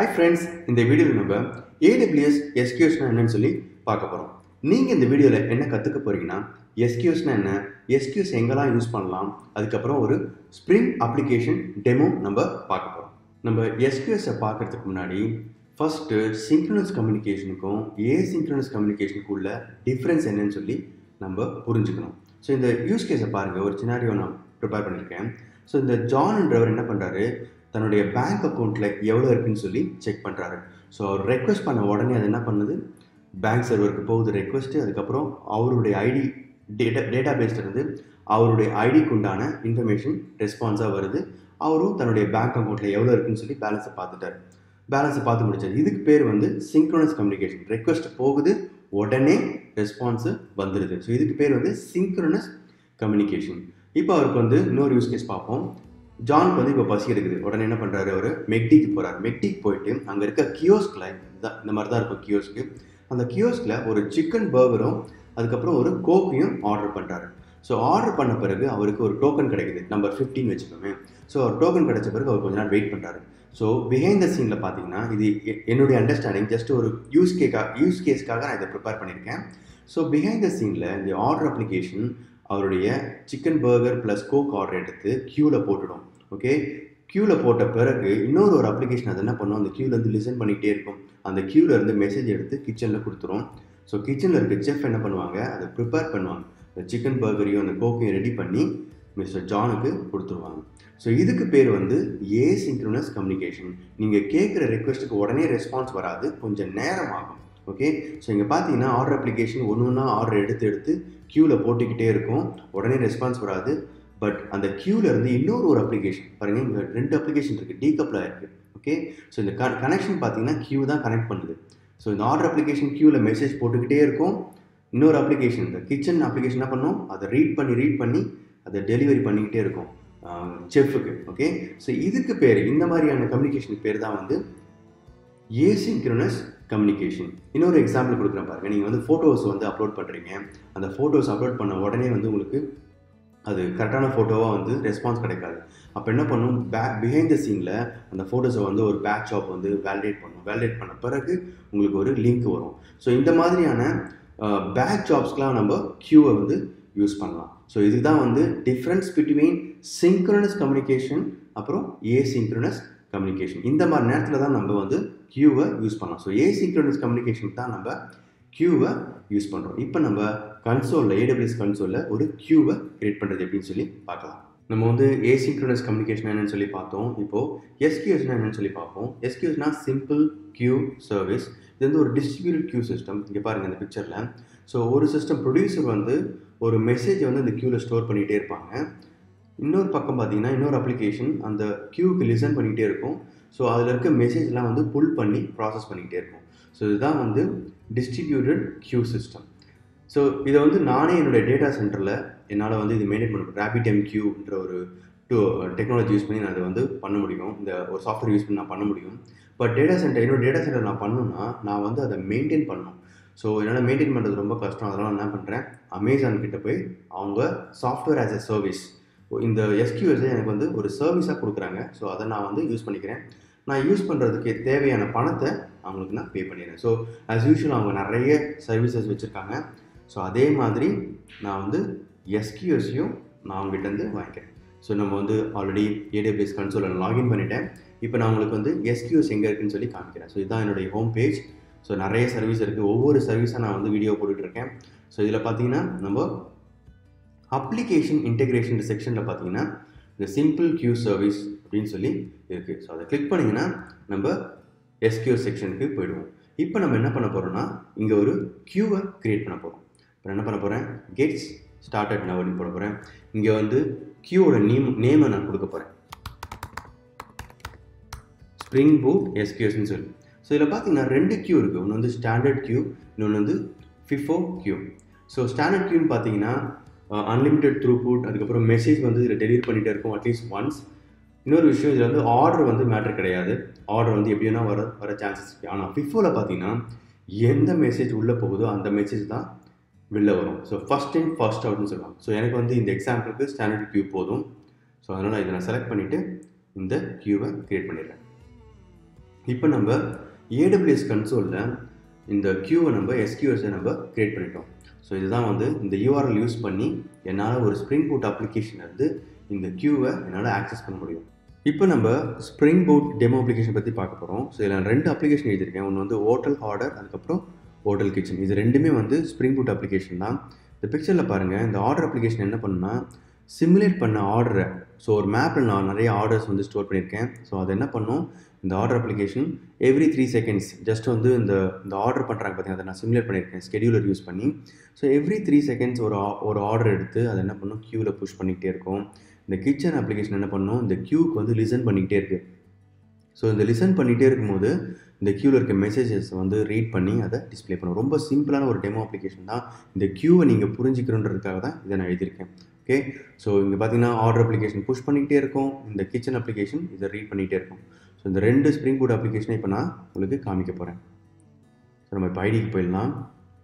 hi friends இந்த வீடியோவில் நம்ம ஏடபிள்யூஎஸ் எஸ்கியூஸ்னா என்னன்னு சொல்லி பார்க்க போகிறோம் நீங்கள் இந்த வீடியோவில் என்ன கற்றுக்க போகிறீங்கன்னா எஸ்கியூஸ்னா என்ன எஸ்கியூஸ் எங்கெல்லாம் யூஸ் பண்ணலாம் அதுக்கப்புறம் ஒரு ஸ்ப்ரிங் அப்ளிகேஷன் டெமோ நம்ம பார்க்க போகிறோம் நம்ம எஸ்கியூஎஸை பார்க்கறதுக்கு முன்னாடி ஃபஸ்ட்டு சிங்க்ரனஸ் கம்யூனிகேஷனுக்கும் ஏசிங்க்ரனஸ் கம்யூனிகேஷனுக்கும் உள்ள டிஃப்ரென்ஸ் என்னன்னு சொல்லி நம்ம புரிஞ்சுக்கணும் ஸோ இந்த யூஸ் கேஸை பாருங்கள் ஒரு சினாரியோ நான் ப்ரிப்பேர் பண்ணியிருக்கேன் ஸோ இந்த ஜான்ன்றவர் என்ன பண்ணுறாரு தன்னுடைய பேங்க் அக்கௌண்ட்டில் எவ்வளோ இருக்குன்னு சொல்லி செக் பண்ணுறாரு ஸோ அவர் ரெக்வஸ்ட் பண்ண உடனே அது என்ன பண்ணுது பேங்க் சர்வருக்கு போகுது ரெக்வஸ்ட்டு அதுக்கப்புறம் அவருடைய ஐடி டேட்டா டேட்டா பேஸ்லேருந்து அவருடைய ஐடிக்கு உண்டான இன்ஃபர்மேஷன் ரெஸ்பான்ஸாக வருது அவரும் தன்னுடைய பேங்க் அக்கௌண்ட்டில் எவ்வளோ இருக்குன்னு சொல்லி பேலன்ஸை பார்த்துட்டார் பேலன்ஸை பார்த்து முடிச்சாரு இதுக்கு பேர் வந்து சிங்க்ரோனஸ் கம்யூனிகேஷன் ரெக்வஸ்ட் போகுது உடனே ரெஸ்பான்ஸு வந்துடுது ஸோ இதுக்கு பேர் வந்து சிங்க்ரோனஸ் கம்யூனிகேஷன் இப்போ அவருக்கு வந்து இன்னொரு யூஸ் கேஸ் பார்ப்போம் ஜானுக்கு வந்து இப்போ பசி எடுக்குது உடனே என்ன பண்ணுறாரு அவர் மெக்டிக்கு போகிறார் மெக்டிக்கு போயிட்டு அங்கே இருக்க கியோஸ்கில் தான் இந்த மாதிரி தான் இருக்கும் கியோஸ்க்கு அந்த கியோஸ்கில் ஒரு சிக்கன் பர்கரும் அதுக்கப்புறம் ஒரு கோக்கையும் ஆர்டர் பண்ணுறாரு ஸோ ஆர்டர் பண்ண பிறகு அவருக்கு ஒரு டோக்கன் கிடைக்குது நம்பர் ஃபிஃப்டின் வச்சுக்கோங்க ஸோ அவர் டோக்கன் கிடைச்ச பிறகு அவர் கொஞ்ச நேரம் வெயிட் பண்ணுறாரு ஸோ பிஹைண்ட் த சீனில் பார்த்தீங்கன்னா இது எ- என்னுடைய அண்டர்ஸ்டாண்டிங் ஜஸ்ட் ஒரு யூஸ் கேக்கா யூஸ் கேஸ்க்காக நான் இதை ப்ரிப்பேர் பண்ணியிருக்கேன் ஸோ பிஹைண்ட் த சீனில் இந்த ஆர்டர் அப்ளிகேஷன் அவருடைய chicken burger plus coke order எடுத்து க்யூவில் போட்டுடும் ஓகே க்யூவில் போட்ட பிறகு இன்னொரு ஒரு அப்ளிகேஷன் அது என்ன பண்ணும் அந்த க்யூலேருந்து லிசன் பண்ணிகிட்டே இருக்கும் அந்த queueல இருந்து மெசேஜ் எடுத்து கிச்சனில் கொடுத்துரும் ஸோ கிச்சனில் இருக்க செஃப் என்ன பண்ணுவாங்க அதை ப்ரிப்பேர் பண்ணுவாங்க இந்த சிக்கன் பர்கரையும் அந்த கோக்கையும் ரெடி பண்ணி மிஸ்டர் ஜானுக்கு கொடுத்துருவாங்க ஸோ இதுக்கு பேர் வந்து ஏசிங்க்ரோனஸ் கம்யூனிகேஷன் நீங்கள் கேட்குற ரெக்வஸ்ட்டுக்கு உடனே ரெஸ்பான்ஸ் வராது கொஞ்சம் நேரம் ஆகும் ஓகே ஸோ இங்கே பார்த்தீங்கன்னா ஆர்டர் அப்ளிகேஷன் ஒன்று ஒன்றா ஆர்டர் எடுத்து எடுத்து க்யூவில் போட்டுக்கிட்டே இருக்கும் உடனே ரெஸ்பான்ஸ் வராது பட் அந்த queueல இருந்து இன்னொரு ஒரு அப்ளிகேஷன் பாருங்கள் இங்கே ரெண்டு அப்ளிகேஷன் இருக்குது டீகப்பில் இருக்குது ஓகே ஸோ இந்த க கனெக்ஷன் பார்த்தீங்கன்னா கியூ தான் கனெக்ட் பண்ணுது ஸோ இந்த ஆர்டர் அப்ளிகேஷன் க்யூவில் மெசேஜ் போட்டுக்கிட்டே இருக்கும் இன்னொரு அப்ளிகேஷன் இந்த கிச்சன் அப்ளிகேஷன் என்ன பண்ணும் அதை ரீட் பண்ணி ரீட் பண்ணி அதை டெலிவரி பண்ணிக்கிட்டே இருக்கும் செஃப்புக்கு ஓகே ஸோ இதுக்கு பேர் இந்த மாதிரியான கம்யூனிகேஷனுக்கு பேர் தான் வந்து ஏசிங்க்ரோனஸ் கம்யூனிகேஷன் இன்னொரு எக்ஸாம்பிள் கொடுக்குறேன் பாருங்க நீங்கள் வந்து ஃபோட்டோஸ் வந்து அப்லோட் பண்ணுறீங்க அந்த ஃபோட்டோஸ் அப்லோட் பண்ண உடனே வந்து உங்களுக்கு அது கரெக்டான ஃபோட்டோவாக வந்து ரெஸ்பான்ஸ் கிடைக்காது அப்போ என்ன பண்ணும் பேக் பிஹைண்ட் த சீனில் அந்த ஃபோட்டோஸை வந்து ஒரு பேக் ஷாப் வந்து வேலிடேட் பண்ணும் வேலிடேட் பண்ண பிறகு உங்களுக்கு ஒரு லிங்க் வரும் ஸோ இந்த மாதிரியான பேக் ஜாப்ஸ்க்கெலாம் நம்ம க்யூவை வந்து யூஸ் பண்ணலாம் ஸோ இதுதான் வந்து டிஃப்ரென்ஸ் பிட்வீன் சிங்க்ரனஸ் கம்யூனிகேஷன் அப்புறம் ஏசிங்க்ரனஸ் கம்யூனிகேஷன் இந்த மாதிரி நேரத்தில் தான் நம்ம வந்து க்யூவை யூஸ் பண்ணலாம் ஸோ ஏசிங்க்ரனஸ் கம்யூனிகேஷன் தான் நம்ம க்யூவை யூஸ் பண்ணுறோம் இப்போ நம்ம கன்சோலில் ஏடபிள்யூஎஸ் கன்சோலில் ஒரு க்யூவை கிரியேட் பண்ணுறது எப்படின்னு சொல்லி பார்க்கலாம் நம்ம வந்து ஏசிங்க்ரனஸ் கம்யூனிகேஷன் என்னன்னு சொல்லி பார்த்தோம் இப்போது எஸ்கியூஸ்னா என்னன்னு சொல்லி பார்ப்போம் எஸ்கியூஸ்னா சிம்பிள் கியூ சர்வீஸ் இது வந்து ஒரு டிஸ்ட்ரிபியூட்டட் கியூ சிஸ்டம் இங்கே பாருங்கள் இந்த பிக்சரில் ஸோ ஒரு சிஸ்டம் ப்ரொடியூசர் வந்து ஒரு மெசேஜை வந்து இந்த க்யூவில் ஸ்டோர் பண்ணிகிட்டே இருப்பாங்க இன்னொரு பக்கம் பார்த்தீங்கன்னா இன்னொரு அப்ளிகேஷன் அந்த க்யூவுக்கு லிசன் பண்ணிகிட்டே இருக்கும் ஸோ அதில் இருக்க மெசேஜ்லாம் வந்து புல் பண்ணி ப்ராசஸ் பண்ணிக்கிட்டே இருக்கும் ஸோ இதுதான் வந்து டிஸ்ட்ரிபியூட்டட் க்யூ சிஸ்டம் ஸோ இதை வந்து நானே என்னுடைய டேட்டா சென்டரில் என்னால் வந்து இது மெயின்டைன் பண்ண ரேபிட் எம் கியூன்ற ஒரு டூ டெக்னாலஜி யூஸ் பண்ணி நான் அதை வந்து பண்ண முடியும் இந்த ஒரு சாஃப்ட்வேர் யூஸ் பண்ணி நான் பண்ண முடியும் பட் டேட்டா சென்டர் என்னோட டேட்டா சென்டர் நான் பண்ணணும்னா நான் வந்து அதை மெயின்டைன் பண்ணணும் ஸோ என்னால் மெயின்டைன் பண்ணுறது ரொம்ப கஷ்டம் அதனால் நான் என்ன பண்ணுறேன் அமேசான் கிட்ட போய் அவங்க சாஃப்ட்வேர் ஆஸ் எ சர்வீஸ் இந்த எஸ்கியூஎஸை எனக்கு வந்து ஒரு சர்வீஸாக கொடுக்குறாங்க ஸோ அதை நான் வந்து யூஸ் பண்ணிக்கிறேன் நான் யூஸ் பண்ணுறதுக்கு தேவையான பணத்தை அவங்களுக்கு நான் பே பண்ணிடுறேன் ஸோ ஆஸ் யூஷுவல் அவங்க நிறைய சர்வீசஸ் வச்சுருக்காங்க ஸோ அதே மாதிரி நான் வந்து எஸ்கியூஎஸையும் நான் அவங்ககிட்டருந்து வாங்கிக்கிறேன் ஸோ நம்ம வந்து ஆல்ரெடி ஏடபிள்யூஎஸ் கன்சோலில் லாகின் பண்ணிட்டேன் இப்போ நான் உங்களுக்கு வந்து எஸ்கியூஎஸ் எங்கே இருக்குன்னு சொல்லி காமிக்கிறேன் ஸோ இதுதான் என்னுடைய ஹோம் பேஜ் ஸோ நிறைய சர்வீஸ் இருக்குது ஒவ்வொரு சர்வீஸாக நான் வந்து வீடியோ போட்டுட்ருக்கேன் ஸோ இதில் பார்த்தீங்கன்னா நம்ம அப்ளிகேஷன் இன்டெகிரேஷன் செக்ஷனில் பார்த்தீங்கன்னா இந்த சிம்பிள் கியூ சர்வீஸ் அப்படின்னு சொல்லி இருக்குது ஸோ அதை கிளிக் பண்ணிங்கன்னா நம்ம எஸ்கியூ செக்ஷனுக்கு போயிடுவோம் இப்போ நம்ம என்ன பண்ண போகிறோம்னா இங்கே ஒரு க்யூவை க்ரியேட் பண்ண போகிறோம் இப்போ என்ன பண்ண போகிறேன் கெட்ஸ் ஸ்டார்டட் நான் அப்படின்னு போட போகிறேன் இங்கே வந்து க்யூவோட நேம் நேமை நான் கொடுக்க போகிறேன் ஸ்ப்ரிங் பூட் எஸ்கியூஸ்னு சொல்லி ஸோ இதில் பார்த்தீங்கன்னா ரெண்டு கியூ இருக்குது ஒன்று வந்து ஸ்டாண்டர்ட் கியூ இன்னொன்று வந்து ஃபிஃபோ கியூ ஸோ ஸ்டாண்டர்ட் கியூன்னு பார்த்தீங்கன்னா அன்லிமிட்டெட் த்ரூபுட் அதுக்கப்புறம் மெசேஜ் வந்து இதில் டெலிவரி பண்ணிகிட்டே இருக்கும் அட்லீஸ்ட் ஒன்ஸ் இன்னொரு விஷயம் இதில் வந்து ஆர்டர் வந்து மேட்ரு கிடையாது ஆர்டர் வந்து எப்படி வேணால் வர வர சான்சஸ் இருக்குது ஆனால் ஃபிஃபோவில் பார்த்தீங்கன்னா எந்த மெசேஜ் உள்ளே போகுதோ அந்த மெசேஜ் தான் வெளில வரும் ஸோ ஃபஸ்ட் இன் ஃபர்ஸ்ட் அவுட்னு சொல்லுவாங்க ஸோ எனக்கு வந்து இந்த எக்ஸாம்பிளுக்கு ஸ்டாண்டர்ட் கியூ போதும் ஸோ அதனால் இதை நான் செலக்ட் பண்ணிவிட்டு இந்த கியூவை க்ரியேட் பண்ணிடுறேன் இப்போ நம்ம ஏடபிள்யூஎஸ் கன்சோலில் இந்த கியூவை நம்ம எஸ்கியூஎஸை நம்ம கிரியேட் பண்ணிட்டோம் ஸோ இதுதான் வந்து இந்த யூஆர்எல் யூஸ் பண்ணி என்னால் ஒரு ஸ்ப்ரிங் பூட் அப்ளிகேஷன் இருந்து இந்த கியூவை என்னால் ஆக்சஸ் பண்ண முடியும் இப்போ நம்ம ஸ்ப்ரிங் பூட் டெமோ அப்ளிகேஷன் பற்றி பார்க்க போகிறோம் ஸோ இதில் ரெண்டு அப்ளிகேஷன் எழுதியிருக்கேன் ஒன்று வந்து ஹோட்டல் ஆர்டர் அதுக்கப்புறம் ஹோட்டல் கிச்சன் இது ரெண்டுமே வந்து ஸ்ப்ரிங் பூட் அப்ளிகேஷன் தான் இந்த பிக்சரில் பாருங்கள் இந்த ஆர்டர் அப்ளிகேஷன் என்ன பண்ணுன்னா சிமுலேட் பண்ண ஆர்டரை ஸோ ஒரு மேப்பில் நான் நிறைய ஆர்டர்ஸ் வந்து ஸ்டோர் பண்ணியிருக்கேன் ஸோ அது என்ன பண்ணும் இந்த order application every three seconds just வந்து இந்த இந்த ஆர்டர் பண்ணுறாங்க பார்த்தீங்கன்னா அதை நான் சிமுலேட் பண்ணியிருக்கேன் ஸ்கெடியூலர் யூஸ் பண்ணி ஸோ எவ்ரி த்ரீ செகண்ட்ஸ் ஒரு ஒரு ஆர்டர் எடுத்து அதை என்ன பண்ணும் க்யூவில் புஷ் பண்ணிக்கிட்டே இருக்கும் இந்த கிச்சன் அப்ளிகேஷன் என்ன பண்ணும் இந்த க்யூக்கு வந்து லிசன் பண்ணிக்கிட்டே இருக்குது ஸோ இந்த லிசன் பண்ணிகிட்டே இருக்கும்போது இந்த க்யூவில் இருக்க மெசேஜஸ் வந்து ரீட் பண்ணி அதை டிஸ்பிளே பண்ணும் ரொம்ப சிம்பிளான ஒரு டெமோ அப்ளிகேஷன் தான் இந்த க்யூவை நீங்கள் புரிஞ்சுக்கணுன்றதுக்காக தான் இதை நான் எழுதியிருக்கேன் ஓகே ஸோ இங்கே பார்த்தீங்கன்னா ஆர்டர் அப்ளிகேஷன் புஷ் பண்ணிக்கிட்டே இருக்கும் இந்த கிச்சன் அப்ளிகேஷன் இதை ரீட் பண்ணிகிட்டே இருக்கும் ஸோ இந்த ரெண்டு ஸ்ப்ரிங் பூட் அப்ளிகேஷனை இப்போ நான் உங்களுக்கு காமிக்க போகிறேன் ஸோ நம்ம இப்போ ஐடிக்கு போயிடலாம்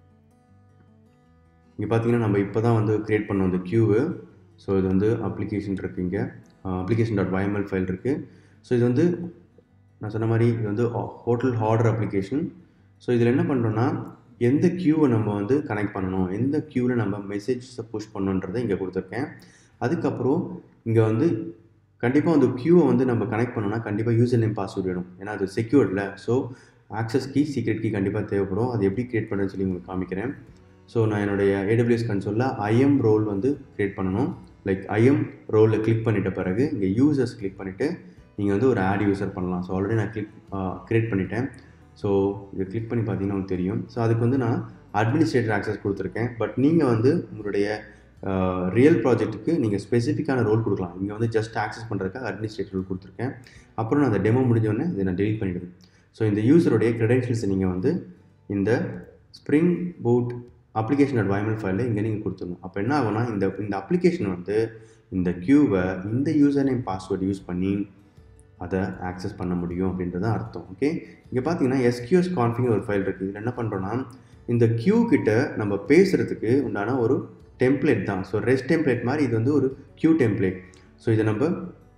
இங்கே பார்த்தீங்கன்னா நம்ம இப்போ தான் வந்து க்ரியேட் பண்ணோம் இந்த க்யூவு ஸோ இது வந்து அப்ளிகேஷன் இருக்குது இங்கே அப்ளிகேஷன் டாட் வைஎம்எல் ஃபைல் இருக்குது ஸோ இது வந்து நான் சொன்ன மாதிரி இது வந்து ஹோட்டல் ஆர்டர் அப்ளிகேஷன் ஸோ இதில் என்ன பண்ணுறோன்னா எந்த க்யூவை நம்ம வந்து கனெக்ட் பண்ணணும் எந்த க்யூவில் நம்ம மெசேஜஸை புஷ் பண்ணணுன்றதை இங்கே கொடுத்துருக்கேன் அதுக்கப்புறம் இங்கே வந்து கண்டிப்பாக அந்த க்யூவை வந்து நம்ம கனெக்ட் பண்ணோம்னா கண்டிப்பாக யூசர் நேம் பாஸ்வேர்ட் வேணும் ஏன்னா அது செக்யூர்டில் so access key secret key கண்டிப்பாக தேவைப்படும் அது எப்படி க்ரியேட் பண்ணுறேன்னு சொல்லி உங்களுக்கு காமிக்கிறேன் ஸோ நான் என்னுடைய ஏடபிள்யூஎஸ் கன்சோலில் ஐஎம் ரோல் வந்து க்ரியேட் பண்ணணும் லைக் ஐஎம் ரோலில் கிளிக் பண்ணிட்ட பிறகு இங்கே யூசர்ஸ் கிளிக் பண்ணிவிட்டு நீங்கள் வந்து ஒரு ஆட் யூசர் பண்ணலாம் ஸோ ஆல்ரெடி நான் கிளிக் க்ரியேட் பண்ணிட்டேன் ஸோ இதை கிளிக் பண்ணி பார்த்தீங்கன்னா உங்களுக்கு தெரியும் ஸோ அதுக்கு வந்து நான் அட்மினிஸ்ட்ரேட்டர் ஆக்சஸ் கொடுத்துருக்கேன் பட் நீங்கள் வந்து உங்களுடைய ரியல் ப்ராஜெக்ட்டுக்கு நீங்கள் ஸ்பெசிஃபிக்கான ரோல் கொடுக்கலாம் இங்கே வந்து ஜஸ்ட் ஆக்சஸ் பண்ணுறதுக்காக அட்மினிஸ்ட்ரேட்டர் ரோல் கொடுத்துருக்கேன் அப்புறம் நான் அந்த டெமோ முடிஞ்சோடனே இதை நான் டெலிட் பண்ணிவிடுவேன் ஸோ இந்த யூசருடைய க்ரெடென்ஷியல்ஸை நீங்கள் வந்து இந்த spring boot application at YAML ஃபைலில் இங்கே நீங்கள் கொடுத்துடணும் அப்போ என்ன ஆகும்னா இந்த இந்த அப்ளிகேஷன் வந்து இந்த க்யூவை இந்த யூசர் நேம் பாஸ்வேர்டு யூஸ் பண்ணி அதை ஆக்சஸ் பண்ண முடியும் அப்படின்றது அர்த்தம் ஓகே இங்கே பார்த்தீங்கன்னா எஸ்கியூஎஸ் கான்ஃபிங் ஒரு ஃபைல் இருக்குது இதில் என்ன பண்ணுறோன்னா இந்த க்யூ கிட்ட நம்ம பேசுகிறதுக்கு உண்டான ஒரு டெம்ப்ளேட் தான் ஸோ ரெஸ்ட் டெம்ப்ளேட் மாதிரி இது வந்து ஒரு க்யூ டெம்ப்ளேட் ஸோ இதை நம்ம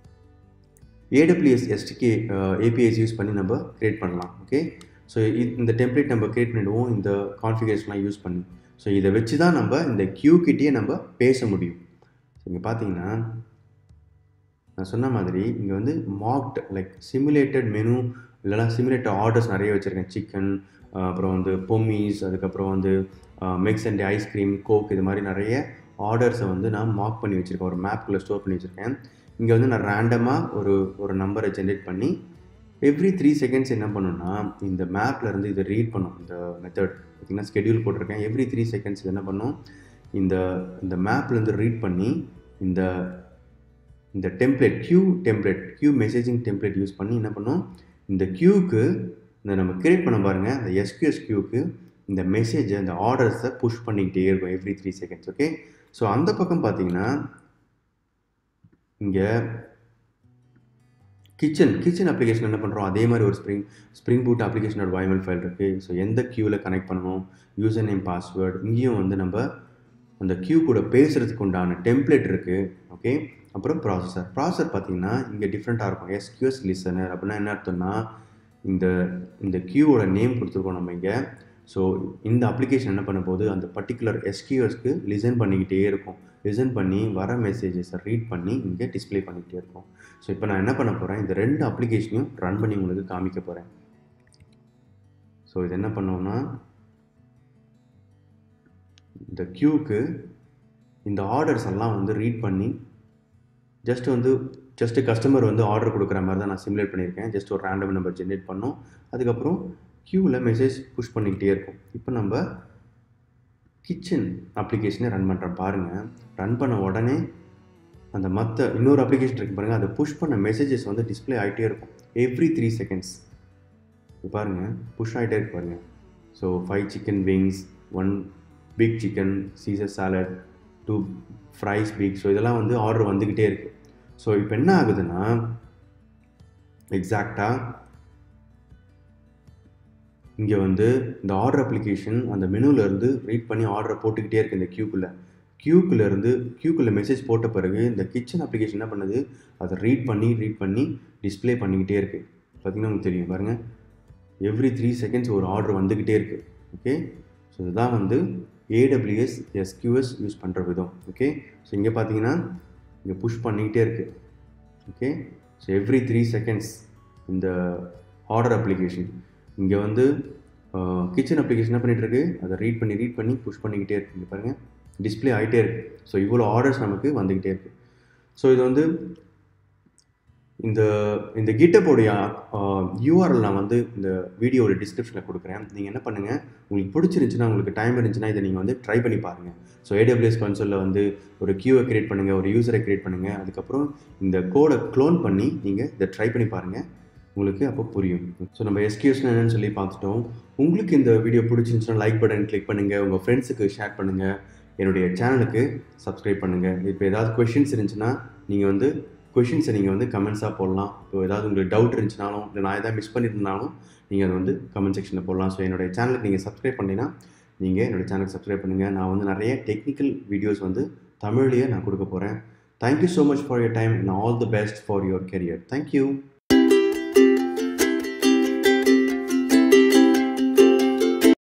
ஏடபிள்யூஎஸ் எஸ்டிகே ஏபிஎஸ் யூஸ் பண்ணி நம்ம க்ரியேட் பண்ணலாம் ஓகே ஸோ இந்த டெம்ப்ளேட் நம்ம க்ரியேட் பண்ணிடுவோம் இந்த கான்ஃபிகரேஷன்லாம் யூஸ் பண்ணி ஸோ இதை வச்சு தான் நம்ம இந்த க்யூ கிட்டேயே நம்ம பேச முடியும் ஸோ இங்கே பார்த்தீங்கன்னா நான் சொன்ன மாதிரி இங்கே வந்து மாக்ட் லைக் சிமுலேட்டட் மெனு இல்லைனா சிமுலேட்டட் ஆர்டர்ஸ் நிறைய வச்சுருக்கேன் சிக்கன் அப்புறம் வந்து பொம்மிஸ் அதுக்கப்புறம் வந்து மிக்ஸ் அண்ட் ஐஸ்கிரீம் கோக் இது மாதிரி நிறைய ஆர்டர்ஸை வந்து நான் மார்க் பண்ணி வச்சுருக்கேன் ஒரு மேப்குள்ளே ஸ்டோர் பண்ணி வச்சுருக்கேன் இங்கே வந்து நான் ரேண்டமாக ஒரு ஒரு நம்பரை ஜென்ரேட் பண்ணி எவ்ரி த்ரீ செகண்ட்ஸ் என்ன பண்ணுன்னா இந்த மேப்பில் இருந்து இதை ரீட் பண்ணும் இந்த மெத்தட் பார்த்திங்கன்னா ஸ்கெடியூல் போட்டிருக்கேன் எவ்ரி த்ரீ செகண்ட்ஸ் இது என்ன பண்ணும் இந்த இந்த மேப்லேருந்து ரீட் பண்ணி இந்த இந்த template queue template queue messaging template use பண்ணி என்ன பண்ணும் இந்த க்யூக்கு இந்த நம்ம கிரியேட் பண்ண பாருங்கள் இந்த எஸ்கியூஎஸ் க்யூக்கு இந்த மெசேஜை இந்த ஆர்டர்ஸை புஷ் பண்ணிக்கிட்டே இருக்கும் every three seconds okay so அந்த பக்கம் பார்த்தீங்கன்னா இங்கே கிச்சன் கிச்சன் அப்ளிகேஷன் என்ன பண்ணுறோம் அதே மாதிரி ஒரு ஸ்ப்ரிங் ஸ்ப்ரிங் பூட் அப்ளிகேஷனோட வைமல் ஃபைல் இருக்குது ஸோ எந்த க்யூவில் கனெக்ட் பண்ணணும் யூசர் நேம் பாஸ்வேர்டு இங்கேயும் வந்து நம்ம அந்த க்யூ கூட பேசுகிறதுக்கு உண்டான டெம்ப்ளேட் இருக்குது ஓகே அப்புறம் ப்ராசஸர் ப்ராசஸர் பார்த்தீங்கன்னா இங்கே டிஃப்ரெண்ட்டாக இருக்கும் எஸ்கியூஎஸ் லிசனர் அப்படின்னா என்ன அர்த்தம்னா இந்த இந்த க்யூவோட நேம் கொடுத்துருக்கோம் நம்ம இங்கே ஸோ இந்த அப்ளிகேஷன் என்ன பண்ண போது அந்த பர்டிகுலர் எஸ்கியூஎஸ்க்கு லிசன் பண்ணிக்கிட்டே இருக்கும் லிசன் பண்ணி வர மெசேஜஸை ரீட் பண்ணி இங்கே டிஸ்பிளே பண்ணிக்கிட்டே இருக்கும் ஸோ இப்போ நான் என்ன பண்ண போகிறேன் இந்த ரெண்டு அப்ளிகேஷனையும் ரன் பண்ணி உங்களுக்கு காமிக்க போகிறேன் ஸோ இது என்ன பண்ணோம்னா இந்த க்யூக்கு இந்த ஆர்டர்ஸ் எல்லாம் வந்து ரீட் பண்ணி ஜஸ்ட் வந்து ஜஸ்ட்டு கஸ்டமர் வந்து ஆர்டர் கொடுக்குற மாதிரி தான் நான் சிமுலேட் பண்ணியிருக்கேன் ஜஸ்ட் ஒரு ரேண்டம் நம்பர் ஜென்ரேட் பண்ணோம் அதுக்கப்புறம் க்யூவில் மெசேஜ் புஷ் பண்ணிக்கிட்டே இருக்கும் இப்போ நம்ம கிச்சன் அப்ளிகேஷனை ரன் பண்ணுறேன் பாருங்கள் ரன் பண்ண உடனே அந்த மற்ற இன்னொரு அப்ளிகேஷன் இருக்கு பாருங்கள் அதை புஷ் பண்ண மெசேஜஸ் வந்து டிஸ்பிளே ஆகிட்டே இருக்கும் எவ்ரி த்ரீ செகண்ட்ஸ் பாருங்கள் புஷ் ஆகிட்டே இருக்கு பாருங்கள் so five chicken wings one big chicken Caesar salad two fries big so இதெல்லாம் வந்து ஆர்டர் வந்துக்கிட்டே இருக்குது ஸோ இப்போ என்ன ஆகுதுன்னா எக்ஸாக்டாக இங்கே வந்து இந்த ஆர்டர் அப்ளிகேஷன் அந்த மெனுவிலேருந்து ரீட் பண்ணி ஆர்டரை போட்டுக்கிட்டே இருக்குது இந்த க்யூக்குள்ளே க்யூக்குள்ளேருந்து க்யூக்குள்ளே மெசேஜ் போட்ட பிறகு இந்த கிச்சன் அப்ளிகேஷன் என்ன பண்ணுது அதை ரீட் பண்ணி ரீட் பண்ணி டிஸ்பிளே பண்ணிக்கிட்டே இருக்குது பார்த்தீங்கன்னா உங்களுக்கு தெரியும் பாருங்கள் எவ்ரி த்ரீ செகண்ட்ஸ் ஒரு ஆர்டர் வந்துக்கிட்டே இருக்குது ஓகே ஸோ இதுதான் வந்து ஏடபிள்யூஎஸ் எஸ்கியூஎஸ் யூஸ் பண்ணுற விதம் ஓகே ஸோ இங்கே பார்த்தீங்கன்னா இங்கே புஷ் பண்ணிக்கிட்டே இருக்குது okay so every three seconds இந்த ஆர்டர் அப்ளிகேஷன் இங்கே வந்து கிச்சன் அப்ளிகேஷன் என்ன பண்ணிட்டு இருக்கு அதை ரீட் பண்ணி ரீட் பண்ணி புஷ் பண்ணிக்கிட்டே இருக்கு இங்கே பாருங்கள் டிஸ்பிளே ஆகிட்டே இருக்குது ஸோ இவ்வளோ ஆர்டர்ஸ் நமக்கு வந்துக்கிட்டே இருக்குது ஸோ இது வந்து இந்த இந்த கிட்டப்போடைய யூஆர்எல் நான் வந்து இந்த வீடியோவோட டிஸ்கிரிப்ஷனில் கொடுக்குறேன் நீங்கள் என்ன பண்ணுங்கள் உங்களுக்கு பிடிச்சிருந்துச்சுன்னா உங்களுக்கு டைம் இருந்துச்சுன்னா இதை நீங்கள் வந்து ட்ரை பண்ணி பாருங்கள் ஸோ ஏடபிள்யூஎஸ் கன்சோலில் வந்து ஒரு கியூவை கிரியேட் பண்ணுங்கள் ஒரு யூசரை கிரியேட் பண்ணுங்கள் அதுக்கப்புறம் இந்த கோடை க்ளோன் பண்ணி நீங்கள் இதை ட்ரை பண்ணி பாருங்கள் உங்களுக்கு அப்போ புரியும் ஸோ நம்ம எஸ்கியூஸ்னு என்னன்னு சொல்லி பார்த்துட்டோம் உங்களுக்கு இந்த வீடியோ பிடிச்சிருந்துச்சுன்னா லைக் பட்டன் கிளிக் பண்ணுங்கள் உங்கள் ஃப்ரெண்ட்ஸுக்கு ஷேர் பண்ணுங்கள் என்னுடைய சேனலுக்கு சப்ஸ்கிரைப் பண்ணுங்கள் இப்போ ஏதாவது கொஷின்ஸ் இருந்துச்சுன்னா நீங்கள் வந்து கொஷின்ஸை நீங்கள் வந்து கமெண்ட்ஸாக போடலாம் இப்போ ஏதாவது உங்களுக்கு டவுட் இருந்துச்சுனாலும் இல்லை நான் எதாவது மிஸ் பண்ணியிருந்தாலும் நீங்கள் அதை வந்து கமெண்ட் செக்ஷனில் போடலாம் ஸோ என்னுடைய சேனலுக்கு நீங்கள் சப்ஸ்கிரைப் பண்ணிங்கன்னா நீங்கள் என்னோடய சேனலுக்கு சப்ஸ்கிரைப் பண்ணுங்கள் நான் வந்து நிறைய டெக்னிக்கல் வீடியோஸ் வந்து தமிழ்லேயே நான் கொடுக்க போகிறேன் thank you so much for your time and all the best for your career thank you